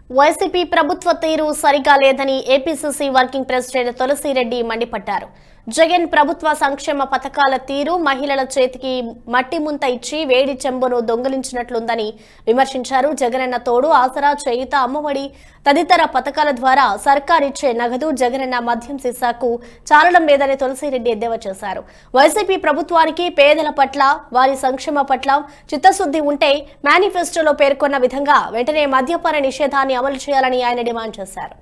YCP ప్రభుత్వ తీరు సరిగా లేదని ఏపీసీసీ వర్కింగ్ ప్రెసిడెంట్ తులసిరెడ్డి మండిపడ్డారు జగన్ ప్రభుత్వ సంక్షేమ పథకాల తీరు మహిళల చేతికి మట్టి ముంత ఇచ్చి వేడి చెంబును దొంగిలించినట్లుందని విమర్శించారు జగనన్న తోడు ఆసరా చేయుత అమ్మఒడి తదితర పథకాల ద్వారా సర్కార్ ఇచ్చే నగదు జగనన్న మద్యం సీసాకు చాలడం లేదని తులసిరెడ్డి ఎద్దేవా చేశారు వైసీపీ ప్రభుత్వానికి పేదల పట్ల వారి సంక్షేమ పట్ల చిత్తశుద్ధి ఉంటే మేనిఫెస్టోలో పేర్కొన్న విధంగా వెంటనే మద్యపాన నిషేధాన్ని అమలు చేయాలని ఆయన డిమాండ్ చేశారు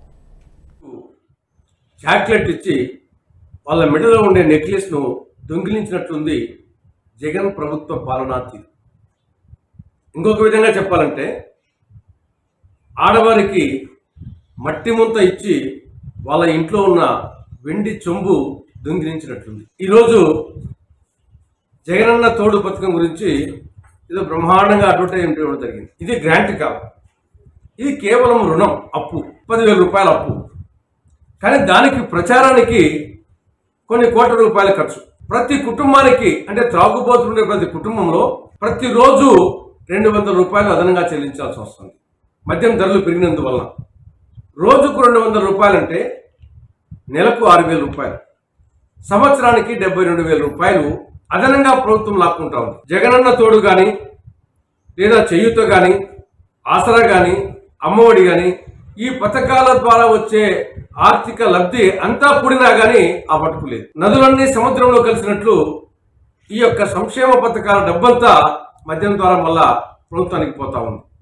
చాక్లెట్ ఇచ్చి వాళ్ళ మెడలో ఉండే నెక్లెస్ను దొంగిలించినట్లుంది జగన్ ప్రభుత్వ పాలనా తీరు ఇంకొక విధంగా చెప్పాలంటే ఆడవారికి మట్టి ముంత ఇచ్చి వాళ్ళ ఇంట్లో ఉన్న వెండి చెంబు దొంగిలించినట్లుంది ఈరోజు జగనన్న తోడు పథకం గురించి ఏదో బ్రహ్మాండంగా అడ్వర్టైజ్మెంట్ ఇవ్వడం జరిగింది ఇది గ్రాంట్ కాదు ఇది కేవలం రుణం అప్పు పదివేల రూపాయల అప్పు కానీ దానికి ప్రచారానికి కొన్ని కోట్ల రూపాయల ఖర్చు ప్రతి కుటుంబానికి అంటే త్రాగుబోతుండే ప్రతి కుటుంబంలో ప్రతిరోజు రెండు వందల రూపాయలు అదనంగా చెల్లించాల్సి వస్తుంది మద్యం ధరలు పెరిగినందువల్ల రోజుకు రెండు వందల రూపాయలంటే నెలకు ఆరు వేల రూపాయలు సంవత్సరానికి డెబ్బై రెండు వేల రూపాయలు అదనంగా ప్రభుత్వం లాక్కుంటా ఉంది జగనన్న తోడు కానీ లేదా చేయూత కానీ ఆసరా కానీ అమ్మఒడి కానీ ఈ పథకాల ద్వారా వచ్చే ఆర్థిక లబ్ధి అంతా కూడినా కానీ ఆ పట్టుకు లేదు నదులన్నీ సముద్రంలో కలిసినట్లు ఈ యొక్క సంక్షేమ పథకాల డబ్బంతా మద్యం ద్వారా మళ్ళా ప్రభుత్వానికి పోతా ఉంది